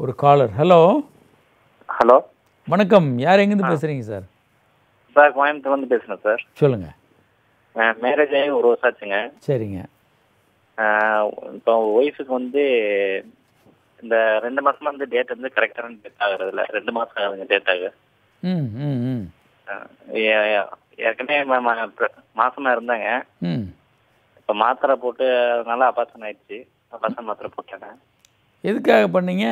ஒரு collar hello hello வணக்கம் யார் எங்கேருந்து பேசுகிறீங்க சார் சார் கோயம்புத்தூர்லேருந்து பேசுகிறேன் சார் சொல்லுங்கள் மேரேஜ் ஆகி ஒரு வருஷம் ஆச்சுங்க சரிங்க அஹ் இப்போ ஒய்ஃபுக்கு வந்து இந்த ரெண்டு மாசமா வந்து டேட் வந்து கரெக்டான டேட் ஆகுறது இல்ல ரெண்டு மாசம் ஆகுதுங்க டேட் ஆகு ம் ம் ம் அஹ் ஏ- ஏ- ஏற்கனவே ம- ம- பிர- மாசமா இருந்தாங்க ம் இப்போ மாத்திரை போட்டு அதனால அபாசன் ஆயிடுச்சு அபாசன் மாத்திரை போட்டாங்க எதுக்காக பண்ணீங்க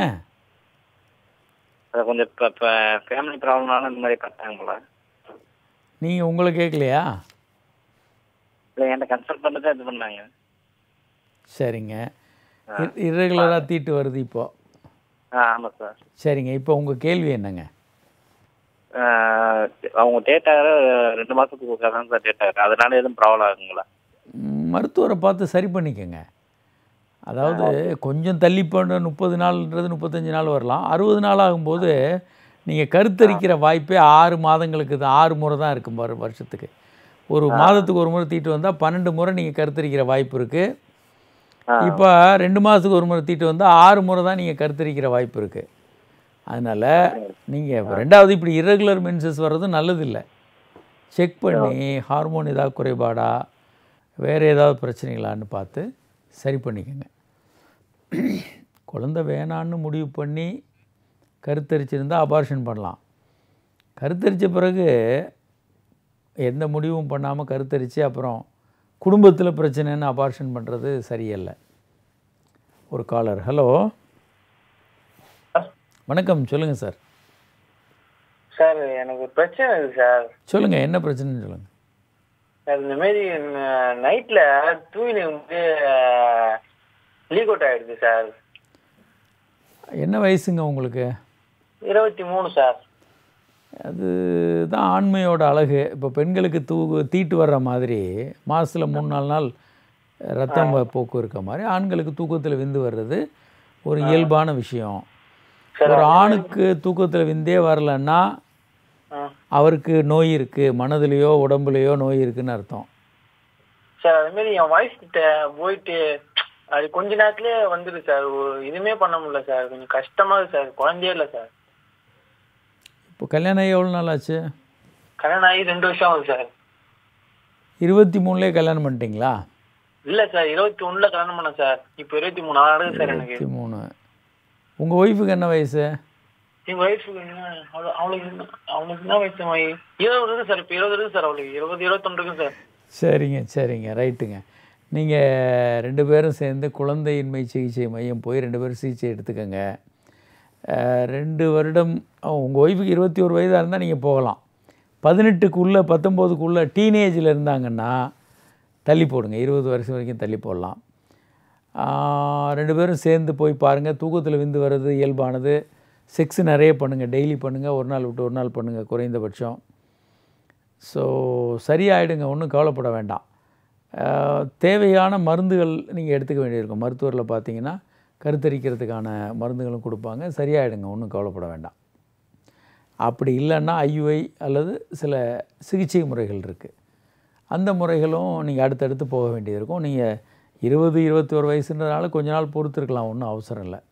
அது கொஞ்சம் இப்போ இப்போ ஃபேமிலி ப்ராப்ளம்னால இந்த மாதிரி பண்ணாங்களா நீங்கள் உங்களை கேட்கலையா இல்லை என்கிட்ட கன்சல்ட் பண்ணி தான் இது பண்ணாங்க சரிங்க இரெகுலராக தீட்டு வருது இப்போ ஆ ஆமாம் சார் சரிங்க இப்போ உங்கள் கேள்வி என்னங்க அஹ் அவங்க டேட் ஆகிற ரெண்டு மாசத்துக்கு ஒருக்கா தான் சார் டேட் ஆகுது அதனால எதுவும் ப்ராப்ளம் ஆகுங்களா ம், மருத்துவரை பார்த்து சரி பண்ணிக்கங்க அதாவது கொஞ்சம் தள்ளி பண்ண முப்பது நாள்ன்றது முப்பத்தஞ்சு நாள் வரலாம் அறுபது நாள் ஆகும்போது நீங்கள் கருத்தரிக்கிற வாய்ப்பே ஆறு மாதங்களுக்கு தான் ஆறு முறை தான் இருக்கும் பாரு வருஷத்துக்கு ஒரு மாதத்துக்கு ஒரு முறை தீட்டு வந்தால் பன்னெண்டு முறை நீங்கள் கருத்தரிக்கிற வாய்ப்பு இருக்குது இப்போ ரெண்டு மாதத்துக்கு ஒரு முறை தீட்டு வந்தால் ஆறு முறை தான் நீங்கள் கருத்தரிக்கிற வாய்ப்பு இருக்குது அதனால் நீங்கள் ரெண்டாவது இப்படி irregular menses வர்றது நல்லதில்லை செக் பண்ணி ஹார்மோன் ஏதாவது குறைபாடா வேறு ஏதாவது பிரச்சனைகளான்னு பார்த்து சரி பண்ணிக்கோங்க குழந்தை வேணான்னு முடிவு பண்ணி கருத்தரிச்சிருந்தா அபார்ஷன் பண்ணலாம் கருத்தரித்த பிறகு எந்த முடிவும் பண்ணாமல் கருத்தரித்து அப்புறம் குடும்பத்தில் பிரச்சனைன்னு அபார்ஷன் பண்ணுறது சரியல்ல ஒரு காலர் ஹலோ வணக்கம் சொல்லுங்கள் சார் சார் எனக்கு ஒரு பிரச்சனை இருக்கு சார் சொல்லுங்கள் என்ன பிரச்சனைன்னு சொல்லுங்கள் சார் இந்த மாதிரி நைட்ல தூங்கினும் போது லீக் அவுட் ஆயிடுது சார் என்ன வயசுங்க உங்களுக்கு இருபத்தி மூணு சார் அது தான் ஆண்மையோட அழகு இப்போ பெண்களுக்கு தூ தீட்டு வர்ற மாதிரி மாதத்தில் மூணு நாலு நாள் ரத்தம் வ- போக்கு இருக்க மாதிரி ஆண்களுக்கு தூக்கத்தில் விந்து வர்றது ஒரு இயல்பான விஷயம் ஒரு ஆணுக்கு தூக்கத்தில் விந்தே வரலன்னா ஆ. அவருக்கு நோய் இருக்குது மனதுலேயோ உடம்புலையோ நோய் இருக்குன்னு அர்த்தம் சார் அது மாதிரி என் ஒய்ஃப் கிட்ட போயிட்டு அது கொஞ்ச நேரத்துலயே வந்துடுது சார் ஒரு இதுவுமே பண்ண முடியல சார் கொஞ்சம் கஷ்டமா இருக்கு சார் குழந்தையே இல்லை சார் இப்போ கல்யாணம் ஆகி எவ்வளோ நாள் ஆச்சு கல்யாணம் ஆகி ரெண்டு வருஷம் ஆகுது சார் இருபத்தி மூணுலேயே கல்யாணம் பண்ணிட்டீங்களா இல்ல சார் இருபத்தி ஒண்ணுல கல்யாணம் பண்ணேன் சார் இப்போ இருபத்தி மூணு ஆகுது சார் எனக்கு இருபத்தி மூணு உங்கள் ஒய்ஃபுக்கு என்ன வயசு எங்க ஒய்ஃபுக்கு என்ன அவளு- அவளுக்கு என்ன- அவளுக்கு என்ன வயசு மை இருபது இருக்கு சார் இப்போ இருபது இருக்கு சார் அவளுக்கு இருபது இருபத்தொன்று இருக்கு சார் சரிங்க சரிங்க ரைட்டுங்க நீங்கள் ரெண்டு பேரும் சேர்ந்து குழந்தையின்மை சிகிச்சை மையம் போய் ரெண்டு பேரும் சிகிச்சை எடுத்துக்கோங்க அஹ், ரெண்டு வருடம் உங்கள் ஒய்ஃபுக்கு இருபத்தி ஒரு வயதாக இருந்தால் நீங்கள் போகலாம் பதினெட்டுக்குள்ளே பத்தொம்போதுக்குள்ளே டீனேஜில் இருந்தாங்கன்னா தள்ளி போடுங்க இருபது வருஷம் வரைக்கும் தள்ளி போடலாம் ஆஹ், ரெண்டு பேரும் சேர்ந்து போய் பாருங்கள் தூக்கத்தில் விந்து வர்றது இயல்பானது செக்ஸ் நிறைய பண்ணுங்கள் டெய்லி பண்ணுங்கள் ஒரு நாள் விட்டு ஒரு நாள் பண்ணுங்கள் குறைந்தபட்சம் ஸோ சரியாயிடுங்க ஒன்றும் கவலைப்பட வேண்டாம் அஹ், தேவையான மருந்துகள் நீங்கள் எடுத்துக்க வேண்டியிருக்கும் மருத்துவரில் பார்த்தீங்கன்னா கருத்தரிக்கிறதுக்கான மருந்துகளும் கொடுப்பாங்க சரியாயிடுங்க ஒன்றும் கவலைப்பட வேண்டாம் அப்படி இல்லைன்னா ஐயுஐ அல்லது சில சிகிச்சை முறைகள் இருக்குது அந்த முறைகளும் நீங்கள் அடுத்தடுத்து போக வேண்டியது இருக்கும் நீங்கள் இருபது இருபத்தி ஒரு வயசுன்றதுனால கொஞ்ச நாள் பொறுத்திருக்கலாம் ஒன்றும் அவசரம் இல்லை